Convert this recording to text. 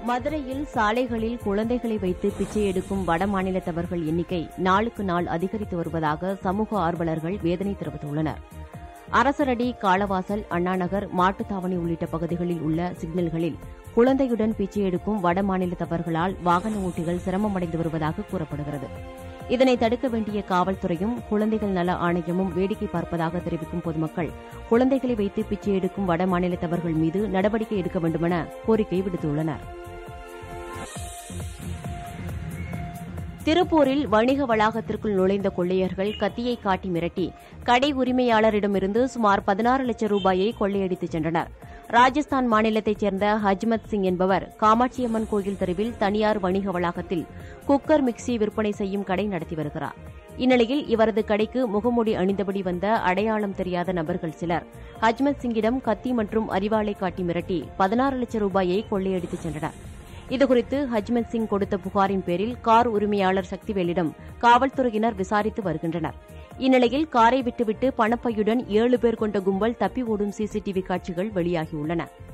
மதுரையில் சாலைகளில் குழந்தைகளை வைத்து பிச்சை எடுக்கும் வடமாநிலத்தவர்கள் எண்ணிக்கை நாளுக்கு நாள் அதிகரித்து வருவதாக சமூக ஆர்வலர்கள் வேதனை தெரிவித்துள்ளனர் அரசரடி காளவாசல் அண்ணாநகர் மாட்டுத்தாவணி உள்ளிட்ட பகுதிகளில் உள்ள சிக்னல்களில் குழந்தையுடன் பிச்சை எடுக்கும் வடமாநிலத்தவர்களால் வாகன ஓட்டிகள் சிரமமடைந்து வருவதாக கூறப்படுகிறது இதனை தடுக்க வேண்டிய காவல்துறையும் குழந்தைகள் நல ஆணையமும் வேடிக்கை பார்ப்பதாக தெரிவிக்கும் பொதுமக்கள் குழந்தைகளை வைத்து பிச்சை எடுக்கும் வடமாநிலத்தவர்கள் மீது நடவடிக்கை எடுக்க வேண்டுமென கோரிக்கை விடுத்துள்ளனா் திருப்பூரில் வணிக வளாகத்திற்குள் நுழைந்த கொள்ளையர்கள் கத்தியை காட்டி மிரட்டி கடை உரிமையாளரிடமிருந்து சுமார் பதினாறு லட்சம் ரூபாயை கொள்ளையடித்துச் சென்றனர் ராஜஸ்தான் மாநிலத்தைச் சேர்ந்த ஹஜ்மத் சிங் என்பவர் காமாட்சியம்மன் கோயில் தெருவில் தனியார் வணிக வளாகத்தில் குக்கர் மிக்சி விற்பனை செய்யும் கடை நடத்தி வருகிறார் இந்நிலையில் இவரது கடைக்கு முகமூடி அணிந்தபடி வந்த அடையாளம் தெரியாத நபர்கள் சிலர் ஹஜ்மத் சிங்கிடம் கத்தி மற்றும் அறிவாளை காட்டி மிரட்டி பதினாறு லட்சம் ரூபாயை கொள்ளையடித்துச் சென்றனர் இதுகுறித்து ஹஜ்மத் சிங் கொடுத்த புகாரின் பேரில் கார் உரிமையாளர் சக்திவேலிடம் காவல்துறையினர் விசாரித்து வருகின்றனர் இந்நிலையில் காரை விட்டுவிட்டு பணப்பையுடன் ஏழு பேர் கொண்ட கும்பல் தப்பி ஓடும் சிசிடிவி காட்சிகள் வெளியாகியுள்ளன